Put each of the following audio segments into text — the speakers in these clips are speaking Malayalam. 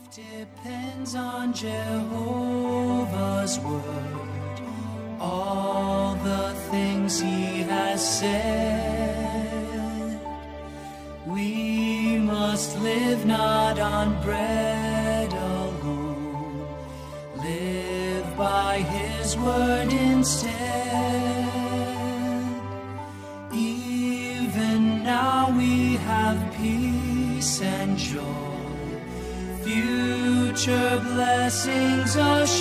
depends on Jehovah's word. All the things he has said. We must live not on bread alone, live by his word instead. Even now we have peace and joy future blessings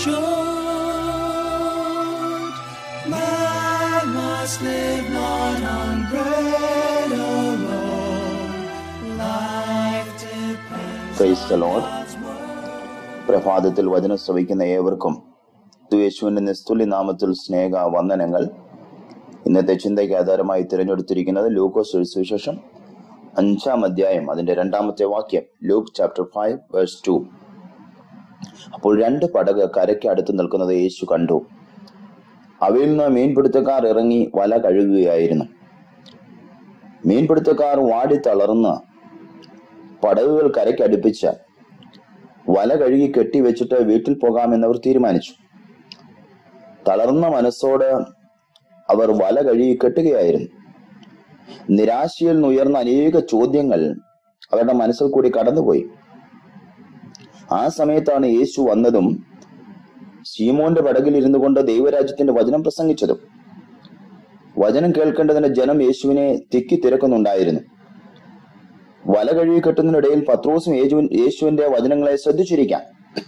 assured. Man must live not on bread alone. Life depends Praise the Lord. on God's word. പ്രഭാതത്തിൽ വചനം ശ്രവിക്കുന്ന ഏവർക്കും യേശുവിന്റെ നിസ്തുല്യ നാമത്തിൽ സ്നേഹ വന്ദനങ്ങൾ ഇന്നത്തെ ചിന്തയ്ക്ക് ആധാരമായി തിരഞ്ഞെടുത്തിരിക്കുന്നത് ലൂക്കോസ് സുവിശേഷം അഞ്ചാം അധ്യായം അതിന്റെ രണ്ടാമത്തെ വാക്യം Luke chapter five verse two അപ്പോൾ രണ്ട് പടക് കരയ്ക്ക് അടുത്ത് നിൽക്കുന്നത് യേശു കണ്ടു അവയിൽ നിന്ന് മീൻപിടുത്തക്കാർ ഇറങ്ങി വല കഴുകുകയായിരുന്നു മീൻപിടുത്തക്കാർ വാടി തളർന്ന് പടകുകൾ കരയ്ക്കടുപ്പിച്ച് വല കഴുകി കെട്ടിവെച്ചിട്ട് വീട്ടിൽ പോകാമെന്ന് അവർ തീരുമാനിച്ചു തളർന്ന മനസ്സോട് അവർ വല കഴുകി കെട്ടുകയായിരുന്നു നിരാശയിൽ നിന്ന് ഉയർന്ന അനേക ചോദ്യങ്ങൾ അവരുടെ മനസ്സിൽ കൂടി കടന്നുപോയി ആ സമയത്താണ് യേശു വന്നതും ശീമോന്റെ പടകിൽ ഇരുന്നു കൊണ്ട് ദൈവരാജ്യത്തിന്റെ വചനം പ്രസംഗിച്ചതും വചനം കേൾക്കേണ്ടതിന് ജനം യേശുവിനെ തിക്കി തിരക്കുന്നുണ്ടായിരുന്നു വല കഴുകി കെട്ടുന്നതിനിടയിൽ പത്രോസും യേശു- യേശുവിന്റെ വചനങ്ങളെ ശ്രദ്ധിച്ചിരിക്കാം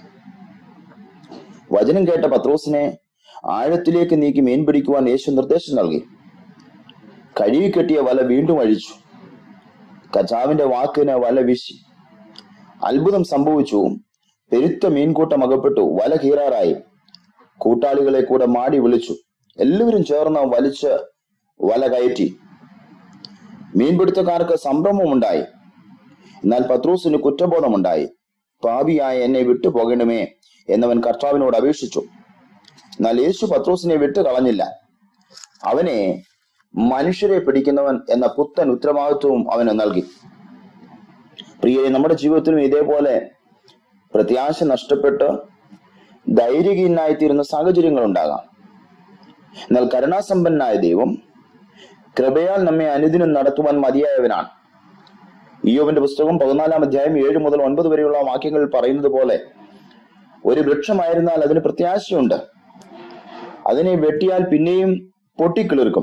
വചനം കേട്ട പത്രോസിനെ ആഴത്തിലേക്ക് നീക്കി മീൻ പിടിക്കുവാൻ യേശു നിർദ്ദേശം നൽകി കഴുകി കെട്ടിയ വല വീണ്ടും അഴിച്ചു കർത്താവിന്റെ വാക്കിന് വല വീശി അത്ഭുതം സംഭവിച്ചു പെരുത്ത മീൻകൂട്ടം അകപ്പെട്ടു വല കീറാറായി കൂട്ടാളികളെ കൂടെ മാടി വിളിച്ചു എല്ലാവരും ചേർന്ന് വലിച്ച് വല കയറ്റി മീൻപിടുത്തക്കാർക്ക് സംഭ്രമമുണ്ടായി എന്നാൽ പത്രോസിന് കുറ്റബോധമുണ്ടായി പാപിയായ എന്നെ വിട്ടു പോകണമേ എന്നവൻ കർത്താവിനോട് അപേക്ഷിച്ചു എന്നാൽ യേശു പത്രോസിനെ വിട്ടു കളഞ്ഞില്ല അവനെ മനുഷ്യരെ പിടിക്കുന്നവൻ എന്ന പുത്തൻ ഉത്തരവാദിത്വവും അവന് നൽകി പ്രിയെ നമ്മുടെ ജീവിതത്തിലും ഇതേപോലെ പ്രത്യാശ നഷ്ടപ്പെട്ട് ധൈര്യഹീനായിത്തീരുന്ന സാഹചര്യങ്ങൾ ഉണ്ടാകാം എന്നാൽ കരുണാസമ്പന്നനായ ദൈവം കൃപയാൽ നമ്മെ അനുദിനം നടത്തുവാൻ മതിയായവനാണ് ഇയോവിന്റെ പുസ്തകം പതിനാലാം അധ്യായം ഏഴ് മുതൽ ഒൻപത് വരെയുള്ള വാക്യങ്ങൾ പറയുന്നത് പോലെ ഒരു വൃക്ഷമായിരുന്നാൽ അതിന് പ്രത്യാശയുണ്ട് അതിനെ വെട്ടിയാൽ പിന്നെയും പൊട്ടിക്കിളിർക്കും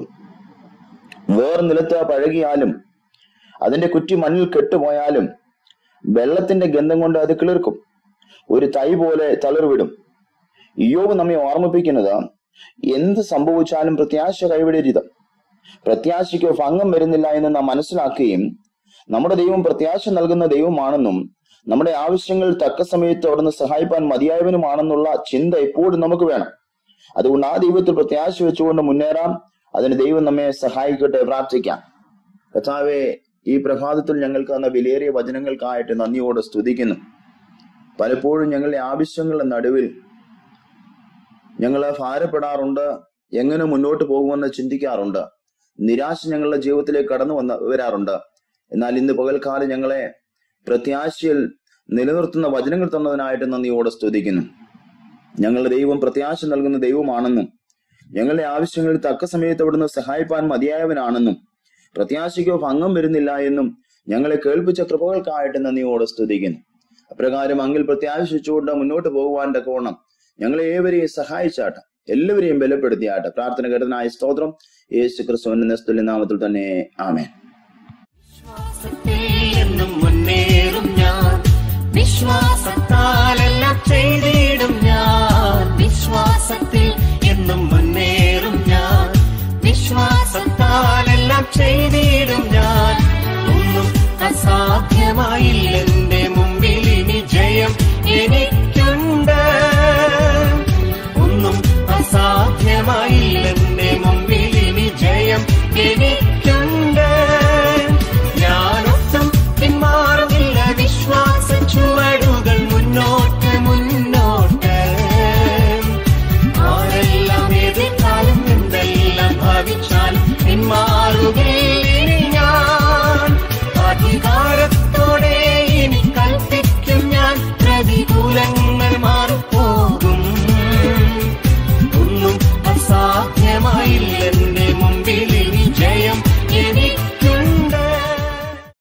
വേർ നിലത്ത് പഴകിയാലും അതിന്റെ കുറ്റി മണ്ണിൽ കെട്ടുപോയാലും വെള്ളത്തിന്റെ ഗന്ധം കൊണ്ട് അത് കിളിർക്കും ഒരു തൈ പോലെ തളിർവിടും ഇയോവ് നമ്മെ ഓർമ്മിപ്പിക്കുന്നത് എന്ത് സംഭവിച്ചാലും പ്രത്യാശ കൈവിടരുത് പ്രത്യാശയ്ക്ക് ഭംഗം വരുന്നില്ല എന്ന് നാം മനസ്സിലാക്കുകയും നമ്മുടെ ദൈവം പ്രത്യാശ നൽകുന്ന ദൈവമാണെന്നും നമ്മുടെ ആവശ്യങ്ങൾ തക്ക സമയത്ത് അവിടുന്ന് സഹായിപ്പാൻ മതിയായവനുമാണെന്നുള്ള ചിന്ത എപ്പോഴും നമുക്ക് വേണം അതുകൊണ്ട് ആ ദൈവത്തിൽ പ്രത്യാശ വെച്ചുകൊണ്ട് മുന്നേറാം അതിന് ദൈവം നമ്മെ സഹായിക്കട്ടെ പ്രാർത്ഥിക്കാം കഥാവെ ഈ പ്രഭാതത്തിൽ ഞങ്ങൾക്ക് തന്ന വിലയേറിയ വചനങ്ങൾക്കായിട്ട് നന്ദിയോടെ സ്തുതിക്കുന്നു പലപ്പോഴും ഞങ്ങളുടെ ആവശ്യങ്ങളുടെ നടുവിൽ ഞങ്ങൾ ഭാരപ്പെടാറുണ്ട് എങ്ങനെ മുന്നോട്ട് പോകുമെന്ന് ചിന്തിക്കാറുണ്ട് നിരാശ ഞങ്ങളുടെ ജീവിതത്തിലേക്ക് കടന്നു വന്ന് വരാറുണ്ട് എന്നാൽ ഇന്ന് പകൽക്കാലം ഞങ്ങളെ പ്രത്യാശയിൽ നിലനിർത്തുന്ന വചനങ്ങൾ തന്നതിനായിട്ട് നന്ദിയോടെ സ്തുതിക്കുന്നു ഞങ്ങളുടെ ദൈവം പ്രത്യാശ നൽകുന്ന ദൈവമാണെന്നും ഞങ്ങളുടെ ആവശ്യങ്ങളിൽ തക്ക സമയത്ത് അവിടുന്ന് സഹായിപ്പാൻ മതിയായവനാണെന്നും പ്രത്യാശയ്ക്കോ ഭംഗം വരുന്നില്ല എന്നും ഞങ്ങളെ കേൾപ്പിച്ച കൃപകൾക്കായിട്ട് നന്ദിയോടെ സ്തുതിക്കുന്നു അപ്രകാരം അങ്ങിൽ പ്രത്യാശിച്ചുകൊണ്ട് മുന്നോട്ട് പോകുവാൻ തക്കവണ്ണം ഞങ്ങളെ ഏവരെയും സഹായിച്ചാട്ടെ എല്ലാവരെയും ബലപ്പെടുത്തിയാട്ടെ പ്രാർത്ഥന കേട്ടതിനായ സ്തോത്രം യേശു ക്രിസ്തുവിന്റെ നിസ്തുല്യ നാമത്തിൽ തന്നെ ആമേൻ വിശ്വാസത്തിൽ എന്നും മുന്നേറും ഞാൻ വിശ്വാസത്താലെല്ലാം ചെയ്തിടും ഞാൻ വിശ്വാസത്തിൽ എന്നും മുന്നേറും ഞാൻ വിശ്വാസത്താലെല്ലാം ചെയ്തിടും ഞാൻ ഒന്നും അസാധ്യമായില്ലെന്റെ